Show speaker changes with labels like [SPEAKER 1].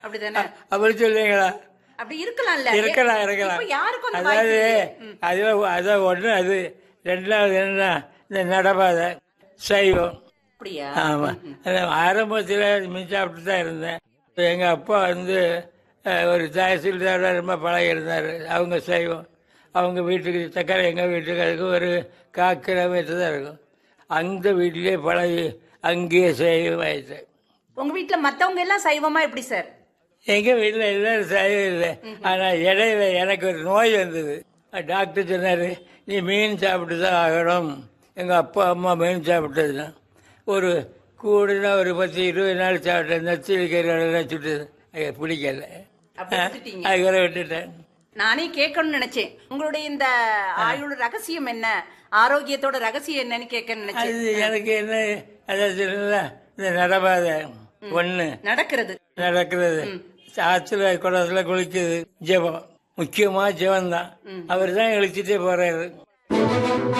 [SPEAKER 1] அப்படிதானே
[SPEAKER 2] அப்படி சொல்லுவீங்களா
[SPEAKER 1] அப்படி இருக்கலாம்ல
[SPEAKER 2] இருக்கலாம் இருக்கலாம்
[SPEAKER 1] இப்ப யாருக்கும் அந்த
[SPEAKER 2] அதாவது
[SPEAKER 1] வாய்ப்பு இல்லையே.
[SPEAKER 2] அது அதான் ஒன்று அது ரெண்டாவது என்ன இந்த நடப்பாதை சைவம்
[SPEAKER 1] அப்படியா
[SPEAKER 2] ஆமாம் ஆரம்பத்தில் மின் சாப்பிட்டு தான் இருந்தேன் எங்கள் அப்பா வந்து அஹ், ஒரு தாசில்தாராக ரொம்ப பழகி இருந்தார் அவங்க சைவம் அவங்க வீட்டுக்கு சக்கரை எங்கள் வீட்டுக்கு அதுக்கு ஒரு கால் கிலோமீட்டர் தான் இருக்கும் அந்த வீட்டிலே பழகி அங்கேயே சைவம் ஆயிட்டேன்
[SPEAKER 1] உங்க வீட்ல மத்தவங்க எல்லாம் சைவமா எப்படி சார்
[SPEAKER 2] எங்கள் வீட்டில் எல்லாரும் சைவம் இல்லை ஆனால் இடையில எனக்கு ஒரு நோய் வந்தது டாக்டர் சொன்னார் நீ மீன் சாப்பிட்டு தான் ஆகணும் எங்கள் அப்பா அம்மா மீன் சாப்பிட்டது தான் ஒரு கூடுதலாக ஒரு பத்து இருபது நாள் சாப்பிட்டேன் நச்சு கறி சுட்டு அது பிடிக்கல
[SPEAKER 1] அப்படி விட்டுட்டீங்க.
[SPEAKER 2] அதுக்குள்ள விட்டுட்டேன்
[SPEAKER 1] நானே கேட்கணும்னு நினைச்சேன் உங்களுடைய இந்த ஆயுள் ரகசியம் என்ன ஆரோக்கியத்தோட ரகசியம் என்னன்னு கேட்கணும்னு நினைச்சேன்
[SPEAKER 2] அது எனக்கு என்ன அதாவது சொல்லல, இந்த நடப்பாதை ஒன்று
[SPEAKER 1] நடக்கிறது
[SPEAKER 2] நடக்கிறது ஆற்றுல குளத்துல குளிக்குது ஜெபம் முக்கியமா ஜெபம் தான் அவர் தான் இழிச்சிட்டே போறாரு